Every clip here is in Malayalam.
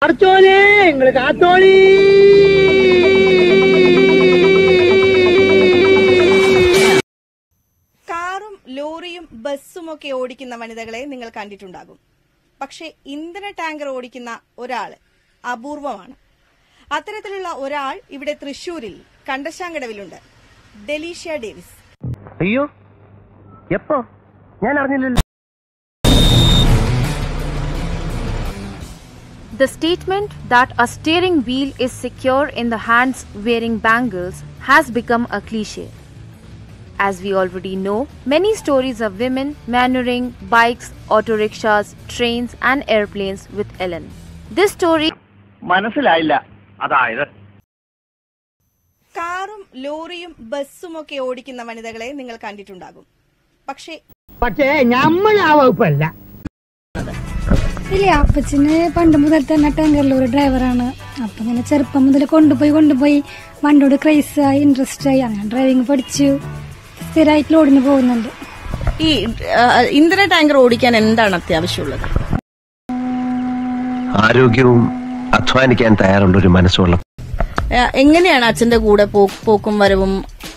പഠിച്ചോനെ നിങ്ങള് കാത്തോളി കാറും ലോറിയും ബസ്സും ഒക്കെ ഓടിക്കുന്ന വനിതകളെ നിങ്ങൾ കണ്ടിട്ടുണ്ടാകും പക്ഷെ ഇന്ധന ടാങ്കർ ഓടിക്കുന്ന ഒരാൾ അപൂർവമാണ് അത്തരത്തിലുള്ള ഒരാൾ ഇവിടെ തൃശൂരിൽ കണ്ടശാങ്കടവിലുണ്ട് ഡെലീഷ്യ ഡേവിസ് അയ്യോ എപ്പോ ഞാൻ അറിഞ്ഞില്ലല്ലോ The statement that a steering wheel is secure in the hands wearing bangles has become a cliche. As we already know, many stories of women maneuvering bikes, auto rickshaws, trains, and airplanes with Ellen. This story മനസ്സിലായില്ല അതായത് കാറും ലോറിയും ബസ്സും ഒക്കെ ഓടിക്കുന്ന വനിതകളെ നിങ്ങൾ കണ്ടിട്ടുണ്ടാകും പക്ഷെ പക്ഷേ നമ്മൾ ആ വകുപ്പല്ല ഇല്ല അപ്പച്ചന് പണ്ട് മുതൽ തന്നെ ടാങ്കറിൽ ഒരു ഡ്രൈവറാണ് അപ്പൊ ഇങ്ങനെ ചെറുപ്പം മുതൽ കൊണ്ടുപോയി കൊണ്ടുപോയി വണ്ടിയോട് ക്രൈസ് ആയി ഇൻട്രസ്റ്റ് ആയി അങ്ങനെ ഡ്രൈവിംഗ് പഠിച്ചു സ്ഥിരമായിട്ട് ലോഡിന് പോകുന്നുണ്ട് ഈ ആ, ഇന്ധന ടാങ്കർ ഓടിക്കാൻ എന്താണ് അത്യാവശ്യമുള്ളത് ആരോഗ്യവും അധ്വാനിക്കാൻ തയ്യാറുള്ള ഒരു മനസ്സുള്ള ആ, എങ്ങനെയാണ് അച്ഛന്റെ കൂടെ പോ- പോക്കും വരവും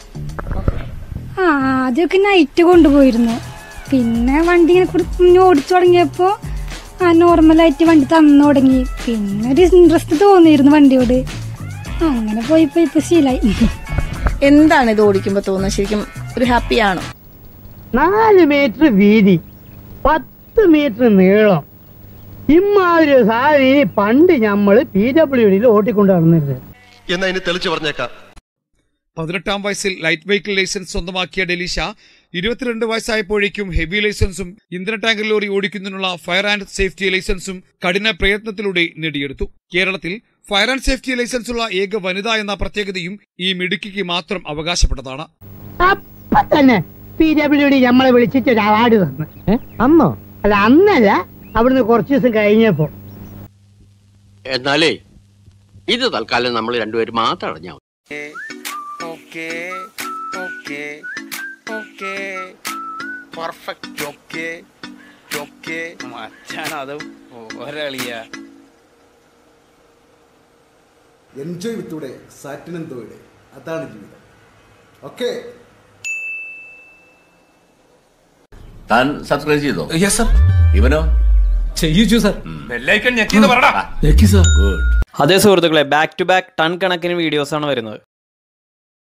ആ ആദ്യമൊക്കെ നൈറ്റ് കൊണ്ടുപോയിരുന്നു പിന്നെ വണ്ടി ഇങ്ങനെ കുറച്ച് ഓടിച്ചു തുടങ്ങിയപ്പോ ആ നോർമലായിട്ട് വണ്ടി തന്നു തുടങ്ങി പിന്നെ ഒരു ഇൻട്രസ്റ്റ് തോന്നിയിരുന്നു വണ്ടിയോട് അങ്ങനെ പോയി പോയി ഇപ്പൊ ശീലായി എന്താണ് ഇത് ഓടിക്കുമ്പോ തോന്നുന്നത് ശരിക്കും ഒരു ഹാപ്പി ആണോ നാല് മീറ്റർ വീതി പത്ത് മീറ്റർ നീളം ഇമ്മാതിരി ഒരു സാധനം ഇനി പണ്ട് ഞമ്മള് പി ഡബ്ല്യു ഡിയിൽ ഓട്ടിക്കൊണ്ട് നടന്നിരുന്നത് എന്നാ ഇനി തെളിച്ചു പറഞ്ഞേക്കാം പതിനെട്ടാം വയസ്സിൽ ലൈറ്റ് വെഹിക്കിൾ ലൈസൻസ് സ്വന്തമാക്കിയ ഡെലീഷ ഇരുപത്തിരണ്ട് വയസ്സായപ്പോഴേക്കും ഹെവി ലൈസൻസും ഇന്ധന ടാങ്കർ ലോറി ഓടിക്കുന്നതിനുള്ള ഫയർ ആൻഡ് സേഫ്റ്റി ലൈസൻസും കഠിന പ്രയത്നത്തിലൂടെ നേടിയെടുത്തു കേരളത്തിൽ ഫയർ ആൻഡ് സേഫ്റ്റി ലൈസൻസ് ഉള്ള ഏക വനിത എന്ന പ്രത്യേകതയും ഈ മിടുക്കിക്ക് മാത്രം അവകാശപ്പെട്ടതാണ് അപ്പൊ തന്നെ പി ഡബ്ല്യു ഡി നമ്മളെ വിളിച്ചിട്ട് ഒരു അവാർഡ് തന്നു ഏ? അന്നോ അല്ല അന്നല്ല അവിടുന്ന് കുറച്ച് ദിവസം കഴിഞ്ഞപ്പോ എന്നാലേ ഇത് തൽക്കാലം നമ്മൾ രണ്ടുപേരും മാത്രം അറിഞ്ഞാൽ മതി okay okay okay perfect okay okay മച്ചാനത് ഒരളിയ എൻജോയ് വിത്തൂടെ സാറ്റിനെന്തോയുടെ അതാണ് ജീവിതം ഓക്കെ താൻ സബ്സ്ക്രൈബ് ചെയ്തോ യെസ് സർ ഇവനോ ചെയ്യിച്ചു സർ ബെല്ലൈക്കൺ ഞെക്കിന്ന് പറടാ ഗുഡ് അതേ സുഹൃത്തുക്കളെ ബാക്ക് ടു ബാക്ക് ടൺ കണക്കിന് വീഡിയോസാണ് വരുന്നത്